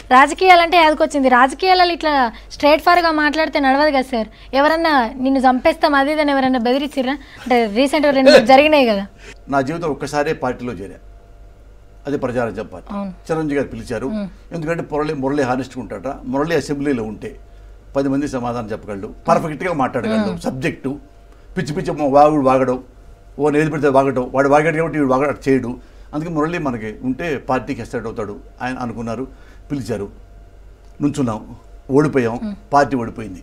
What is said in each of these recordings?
రాజకీయాలంటే యాదకొచ్చింది రాజకీయాలలో ఇట్లా స్ట్రైట్ ఫార్గా మాట్లాడితే నడవదు కదా సార్ ఎవరన్నా నిన్ను చంపేస్తాం అది ఇదని ఎవరన్నా బెదిరించిర్రా అంటే రీసెంట్ రెండు మూడు జరిగినాయి కదా నా జీవితం ఒక్కసారే పార్టీలో చేరా అది ప్రజారాజ్యం పార్టీ అవును. చిరంజీవి గారు పిలిచారు ఎందుకంటే మురళి మురళి హానెస్ట్గా ఉంటాట మురళి అసెంబ్లీలో ఉంటే పది మంది సమాధానం చెప్పగలడు పర్ఫెక్ట్గా మాట్లాడగలడు సబ్జెక్టు పిచ్చి పిచ్చి మా వాగుడు వాగడం ఓ ఏది పెడితే వాగడం వాడు వాగాడు కాబట్టి వీడు వాగ చేయడు అందుకే మురళి మనకి ఉంటే పార్టీకి ఎస్టార్ట్ అవుతాడు ఆయన అనుకున్నారు పిలిచారు నుంచున్నాం ఓడిపోయాం పార్టీ ఓడిపోయింది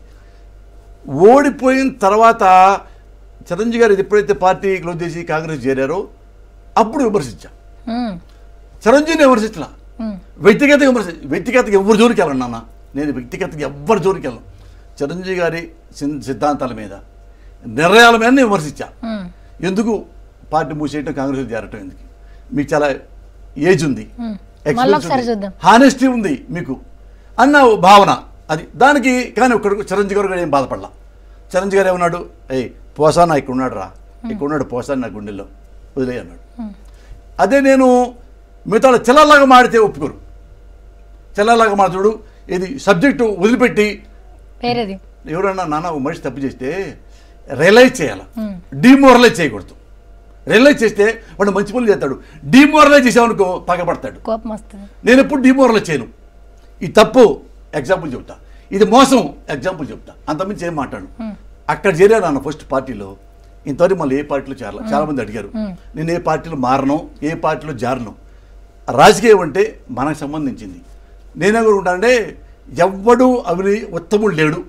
ఓడిపోయిన తర్వాత చిరంజీవి గారు ఎప్పుడైతే పార్టీ క్లోజ్ చేసి కాంగ్రెస్ చేరారో అప్పుడు విమర్శించా ఉమ్, చిరంజీవిని విమర్శించలా ఉమ్, వ్యక్తిగత విమర్శ వ్యక్తిగతగా ఎవరు జోలికి వెళ్ళను నాన్న నేను వ్యక్తిగతగా ఎవ్వరు జోలికి వెళ్ళను చిరంజీవి గారి సిన్- సిద్ధాంతాల మీద నిర్ణయాల మీద నేను విమర్శించా ఉమ్, ఎందుకు పార్టీ మూసేయటం కాంగ్రెస్ చేరటం ఎందుకు మీకు చాలా ఏజ్ ఉంది ఉమ్. experience మళ్ళీ ఒకసారి ఉంది, చూద్దాం హానెస్టీ ఉంది మీకు అన్న భావన అది దానికి కానీ ఒక్కడు చిరంజీవి గారు కూడా ఏం బాధపడలా చిరంజీవి గారు ఏమన్నాడు ఏయ్ పోసా నా ఇక్కడ ఉన్నాడు రా ఇక్కడ ఉన్నాడు పోసా నా గుండెల్లో వదిలే అన్నాడు అదే నేను మిగతా చిల్లలాగా మాడితే ఒప్పుకోరు చిల్లలాగా మాడుతుడు ఇది సబ్జెక్టు వదిలిపెట్టి వేరేది ఎవరన్నా నాన్న ఓ మనిషి తప్పు చేస్తే రియలైజ్ చేయాలి ఉమ్, డిమోరలైజ్ చేయకూడదు రియలైజ్ చేస్తే వాడు మంచి పనులు చేస్తాడు డిమోరలైజ్ చేసామనుకో పగబడతాడు కోపం వస్తుంది నేను ఎప్పుడు డిమోరలైజ్ చేయను ఈ తప్పు ఎగ్జాంపుల్ చెప్తా ఇది మోసం ఎగ్జాంపుల్ చెప్తా అంతకుమించి ఏం మాట్లాడు అక్కడ చేరాను నాన్న ఫస్ట్ పార్టీలో ఇంతవరకు మళ్ళీ ఏ పార్టీలో చేరాలి చాలా మంది అడిగారు నేను ఏ పార్టీలో మారను ఏ పార్టీలో జారను రాజకీయం అంటే మనకు సంబంధించింది నేనే కూడా ఉంటానంటే ఎవ్వడు అవిని ఉత్తముడు లేడు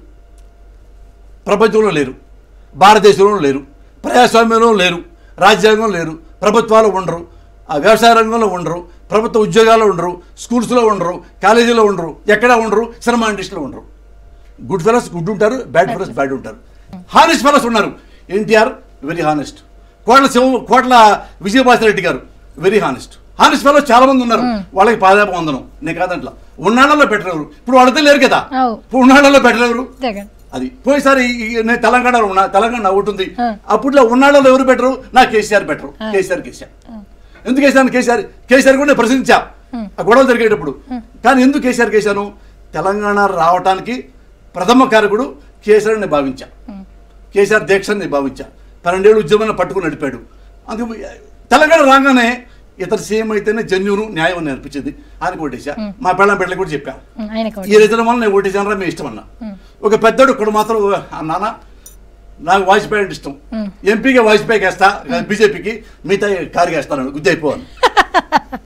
ప్రపంచంలో లేరు భారతదేశంలో లేరు ప్రజాస్వామ్యంలో లేరు రాజ్యాంగంలో లేరు ప్రభుత్వాలు ఉండరు ఆ వ్యవసాయ రంగంలో ఉండరు ప్రభుత్వ ఉద్యోగాల్లో ఉండరు స్కూల్స్లో ఉండరు కాలేజీలో ఉండరు ఎక్కడా ఉండరు సినిమా ఇండస్ట్రీలో ఉండరు గుడ్ ఫెలస్ గుడ్ ఉంటారు బ్యాడ్ ఫెలస్ బ్యాడ్ ఉంటారు హానెస్ట్ ఫెలస్ ఉన్నారు ఎన్టీఆర్ వెరీ హానెస్ట్ కోట్ల శివ కోట్ల విజయభాస్కర్ గారు వెరీ హానెస్ట్ హానెస్ట్ ఫెలస్ చాలా మంది ఉన్నారు వాళ్ళకి పాదాప వందనం నేను కాదంట్లా ఉన్నాళ్ళలో పెట్టలేరు ఇప్పుడు వాళ్ళతో లేరు కదా అవు. ఇప్పుడు ఉన్నాళ్ళలో పెట్టలేరు జగన్ అది పోయినసారి ఈ- ఈ- నేను తెలంగాణలో ఉన్నా తెలంగాణ ఒకటి ఉంది ఆ. అప్పట్లో ఉన్నాళ్ళలో ఎవరు బెటరు నా కేసీఆర్ బెటరు కేసీఆర్ కేసీఆర్ ఎందుకు వేసాను కేసీఆర్ కేసీఆర్ కూడా నేను ప్రశ్నించా ఆ గొడవలు జరిగేటప్పుడు కానీ ఎందుకు కేసీఆర్ కేసాను తెలంగాణ రావటానికి ప్రథమ కారకుడు కేసీఆర్ అని భావించా కేసీఆర్ దీక్షని నేను భావించా పన్నెండేళ్ళు ఉద్యమాన్ని పట్టుకుని నడిపాడు అందుకు తెలంగాణ రాగానే ఇతర సీఎం అయితేనే జన్యును న్యాయం అని అనిపించింది ఆయన ఓటేసా మా పెళ్ళం బిడ్డలకు కూడా చెప్పాను ఉమ్, ఆయనకు ఈ రైతుల వల్ల నేను ఓటేసానరా మీ ఇష్టం అన్న ఒక పెద్దోడు ఇక్కడ మాత్రం "ఆ నాన్న నాకు వాజ్పేయి అంటే ఇష్టం ఎంపీగా వాజ్పేయికి వేస్తా బీజేపీకి మిగతా కారుకి వేస్తాను గుద్ది అయిపోవాలి